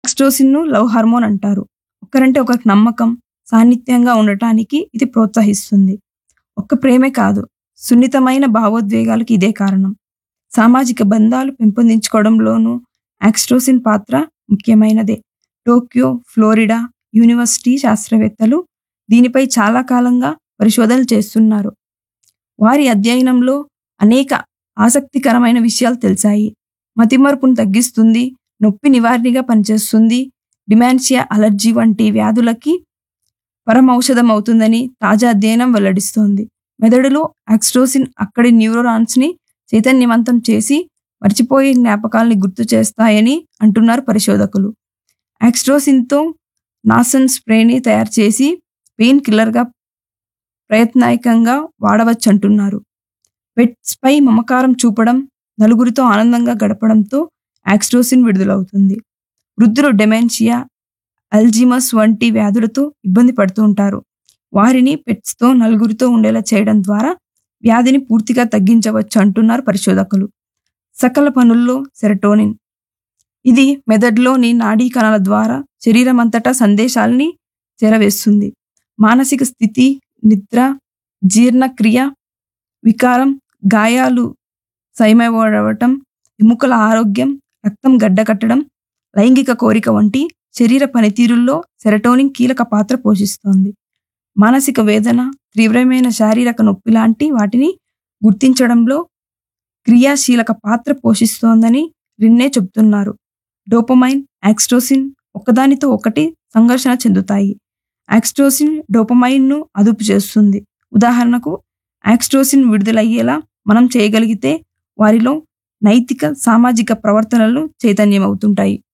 ఆక్స్టోసిన్ను love hormone అంటారు ఒకరంటే ఒకరికి నమ్మకం సాన్నిధ్యంగా ఉండటానికి ఇది ప్రోత్సహిస్తుంది ఒక్క ప్రేమే కాదు సున్నితమైన భావోద్వేగాలకు ఇదే కారణం సామాజిక బంధాలు పెంపొందించుకోవడంలోనూ ఆక్స్టోసిన్ పాత్ర ముఖ్యమైనదే టోక్యో ఫ్లోరిడా యూనివర్సిటీ శాస్త్రవేత్తలు దీనిపై చాలా కాలంగా పరిశోధనలు చేస్తున్నారు వారి అధ్యయనంలో అనేక ఆసక్తికరమైన విషయాలు తెలిసాయి మతిమరుపును తగ్గిస్తుంది నొప్పి నివారణగా పనిచేస్తుంది డిమాన్షియా అలర్జీ వంటి వ్యాధులకి పరమౌషధం అవుతుందని తాజా అధ్యయనం వెల్లడిస్తోంది మెదడులో ఆక్స్టోసిన్ అక్కడి న్యూరోరాన్స్ని చైతన్యవంతం చేసి మర్చిపోయే జ్ఞాపకాల్ని గుర్తు చేస్తాయని అంటున్నారు పరిశోధకులు ఆక్స్టోసిన్తో నాసన్ స్ప్రేని తయారు చేసి పెయిన్ కిల్లర్గా ప్రయత్నాయకంగా వాడవచ్చు అంటున్నారు పెట్స్పై మమకారం చూపడం నలుగురితో ఆనందంగా గడపడంతో ఆక్స్టోసిన్ విడుదలవుతుంది వృద్ధులు డెమెన్షియా అల్జిమస్ వంటి వ్యాధులతో ఇబ్బంది పడుతూ ఉంటారు వారిని పెట్స్తో నలుగురితో ఉండేలా చేయడం ద్వారా వ్యాధిని పూర్తిగా తగ్గించవచ్చు అంటున్నారు పరిశోధకులు సకల పనుల్లో సెరటోనిన్ ఇది మెదడులోని నాడీ కణాల ద్వారా శరీరం అంతటా సందేశాల్ని చేరవేస్తుంది మానసిక స్థితి నిద్ర జీర్ణక్రియ వికారం గాయాలు సైమవడవటం ఎముకల ఆరోగ్యం రక్తం గడ్డకట్టడం లైంగిక కోరిక వంటి శరీర పనితీరుల్లో సెరటోనిన్ కీలక పాత్ర పోషిస్తోంది మానసిక వేదన తీవ్రమైన శారీరక నొప్పి లాంటి వాటిని గుర్తించడంలో క్రియాశీలక పాత్ర పోషిస్తోందని రిన్నే చెబుతున్నారు డోపమైన్ యాక్స్టోసిన్ ఒకదానితో ఒకటి సంఘర్షణ చెందుతాయి యాక్స్టోసిన్ డోపమైన్ను అదుపు చేస్తుంది ఉదాహరణకు యాక్స్టోసిన్ విడుదలయ్యేలా మనం చేయగలిగితే వారిలో నైతిక సామాజిక ప్రవర్తనలు చైతన్యమవుతుంటాయి